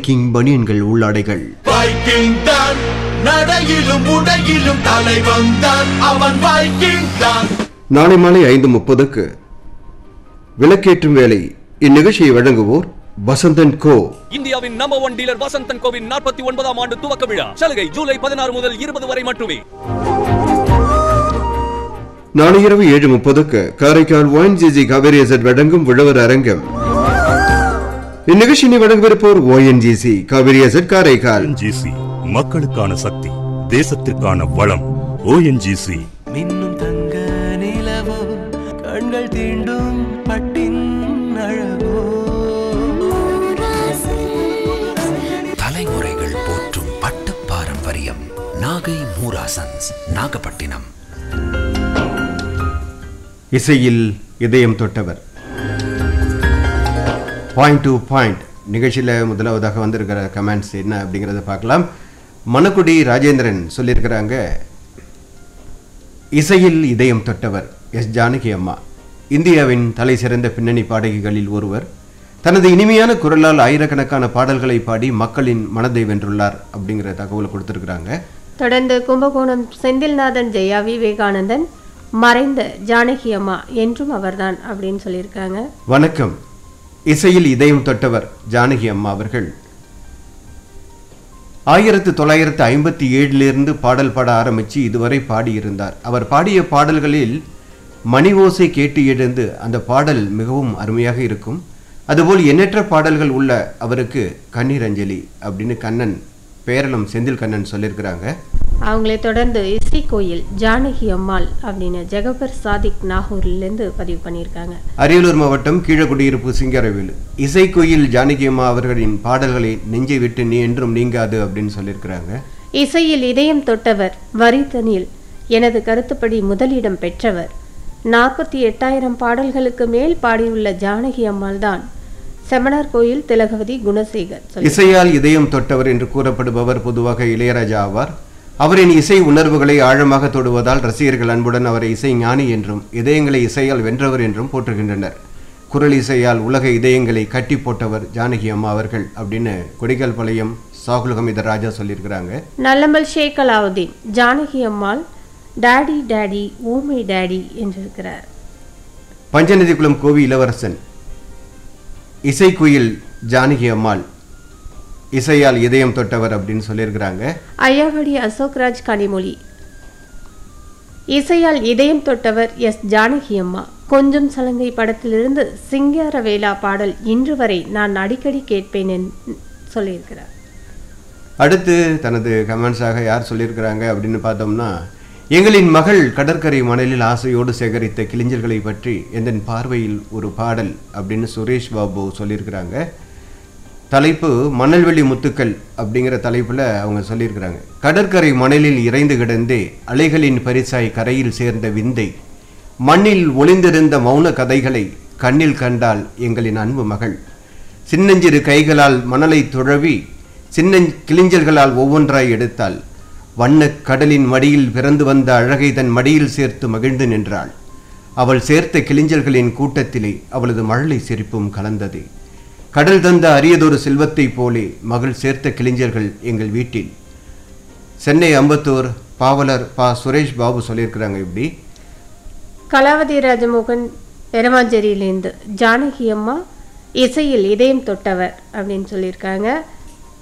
Viking பனியன்கள் உள்ளாடைகள் Viking தான் நடையிலும் உடையிலும் தலைவன் தான் அவன் வைக்கிங் தான் நாளை மாலை ஐந்து முப்பதுக்கு விளக்கேற்றும் வேலை இந்நிகழ்ச்சியை வழங்குவோர் வசந்தன் கோ இந்தியாவின் நம்பர் ஒன் டீலர் வசந்தன் கோவின் நாற்பத்தி ஒன்பதாம் ஆண்டு துவக்க விழா சலுகை ஜூலை பதினாறு முதல் இருபது வரை மட்டுமே நாளை இரவு ஏழு முப்பதுக்கு காரைக்கால் ஒயின் ஜிஜி காவேரி எசட் வழங்கும் உழவர் அரங்கம் இந்நிகழ்ச்சியினை வழங்கவிருப்போர் ONGC Cauvery asset Karaikal ONGC மக்களுக்கான சக்தி தேசத்திற்கான வளம் ஓஎன்ஜிசி மின்னும் தங்க நிலவோ கண்கள் தீண்டும் பட்டின் அழகோ தலைமுறைகள் போற்றும் பட்டு பாரம்பரியம் நாகை மூராசன்ஸ் நாகப்பட்டினம் இசையில் இதயம் தொட்டவர் பாயிண்ட் டு பாயிண்ட் நிகழ்ச்சியில் முதலாவதாக வந்திருக்கிற கமெண்ட்ஸ் என்ன அப்படிங்கிறத பார்க்கலாம் மணக்குடி ராஜேந்திரன் சொல்லியிருக்கிறாங்க இசையில் இதயம் தொட்டவர் எஸ் ஜானகி அம்மா இந்தியாவின் தலை சிறந்த பின்னணி பாடகிகளில் ஒருவர் தனது இனிமையான குரலால் ஆயிரக்கணக்கான பாடல்களை பாடி மக்களின் மனதை வென்றுள்ளார் அப்படிங்கிற தகவலை கொடுத்துருக்குறாங்க தொடர்ந்து கும்பகோணம் செந்தில்நாதன் ஜெயா விவேகானந்தன் மறைந்த ஜானகி அம்மா என்றும் அவர்தான் அப்படின்னு சொல்லியிருக்காங்க வணக்கம் இசையில் இதயம் தொட்டவர் ஜானகி அம்மா அவர்கள் ஆயிரத்து தொள்ளாயிரத்து ஐம்பத்தி ஏழிலிருந்து பாடல் பாட ஆரம்பித்து இதுவரை பாடியிருந்தார் அவர் பாடிய பாடல்களில் மணி ஓசை கேட்டு எழுந்து அந்த பாடல் மிகவும் அருமையாக இருக்கும் அதுபோல் எண்ணற்ற பாடல்கள் உள்ள அவருக்கு கண்ணீர் அஞ்சலி அப்படின்னு கண்ணன் பேரளம் செந்தில் கண்ணன் சொல்லியிருக்கிறாங்க அவங்களை தொடர்ந்து இசை கோயில் ஜானகி அம்மாள் அப்படின்னு ஜெகபர் சாதிக் நாகூர்லேருந்து பதிவு பண்ணியிருக்காங்க அரியலூர் மாவட்டம் கீழக்குடியிருப்பு சிங்கரவேலு இசைக்கோயில் ஜானகி அம்மா அவர்களின் பாடல்களை நெஞ்சை விட்டு நீ என்றும் நீங்காது அப்படின்னு சொல்லியிருக்கிறாங்க இசையில் இதயம் தொட்டவர் வரித்தனில் எனது கருத்துப்படி முதலிடம் பெற்றவர் நாற்பத்தி எட்டாயிரம் பாடல்களுக்கு மேல் பாடியுள்ள ஜானகி அம்மாள் தான் செமனார் கோயில் திலகவதி குணசேகர் சொல்லி இசையால் இதயம் தொட்டவர் என்று கூறப்படுபவர் பொதுவாக இளையராஜா ஆவார் அவரின் இசை உணர்வுகளை ஆழமாக தொடுவதால் ரசிகர்கள் அன்புடன் அவரை இசை ஞானி என்றும் இதயங்களை இசையால் வென்றவர் என்றும் போற்றுகின்றனர் குரல் இசையால் உலக இதயங்களை கட்டி போட்டவர் ஜானகி அம்மா அவர்கள் அப்படின்னு கொடிகள் பாளையம் சாகுல் ஹமீத ராஜா சொல்லியிருக்கிறாங்க நல்லமல் Sheikh Alauddin Janaki Ammal daddy daddy oh my daddy என்றிருக்கிறார் பஞ்சநதிக்குளம் கோவி இளவரசன் இசைக்குயில் ஜானகி அம்மாள் இசையால் இதயம் தொட்டவர் அப்படின்னு சொல்லியிருக்கிறாங்க ஐயாவடி அசோக்ராஜ் கனிமொழி இசையால் இதயம் தொட்டவர் எஸ் ஜானகி அம்மா கொஞ்சம் சலங்கை படத்திலிருந்து சிங்காரவேலா பாடல் இன்று வரை நான் அடிக்கடி கேட்பேன் என்று சொல்லியிருக்கிறார் அடுத்து தனது கமெண்ட்ஸாக யார் சொல்லியிருக்கிறாங்க அப்படின்னு பார்த்தோம்னா எங்களின் மகள் கடற்கரை மணலில் ஆசையோடு சேகரித்த கிளிஞ்சல்களை பற்றி எந்தன் பார்வையில் ஒரு பாடல் அப்படின்னு சுரேஷ் பாபு சொல்லியிருக்கிறாங்க தலைப்பு மணல்வெளி முத்துக்கள் அப்படிங்கிற தலைப்பில் அவங்க சொல்லியிருக்கிறாங்க கடற்கரை மணலில் இறைந்து கிடந்தே அலைகளின் பரிசாய் கரையில் சேர்ந்த விந்தை மண்ணில் ஒளிந்திருந்த மௌன கதைகளை கண்ணில் கண்டால் எங்களின் அன்பு மகள் சின்னஞ்சிறு கைகளால் மணலை துழவி சின்ன கிளிஞ்சல்களால் ஒவ்வொன்றாய் எடுத்தாள் வண்ணக் கடலின் மடியில் பிறந்து வந்த அழகை தன் மடியில் சேர்த்து மகிழ்ந்து நின்றாள் அவள் சேர்த்த கிளிஞ்சல்களின் கூட்டத்திலே அவளது மழலை சிரிப்பும் கலந்தது கடல் தந்த அரியதொரு செல்வத்தைப் போலே மகள் சேர்த்த கிளிஞ்சல்கள் எங்கள் வீட்டில் சென்னை அம்பத்தூர் பாவலர் பா சுரேஷ் பாபு சொல்லியிருக்கிறாங்க இப்படி கலாவதி ராஜமோகன் எரமாஞ்சேரியிலேருந்து ஜானகி அம்மா இசையில் இதயம் தொட்டவர் அப்படின்னு சொல்லியிருக்காங்க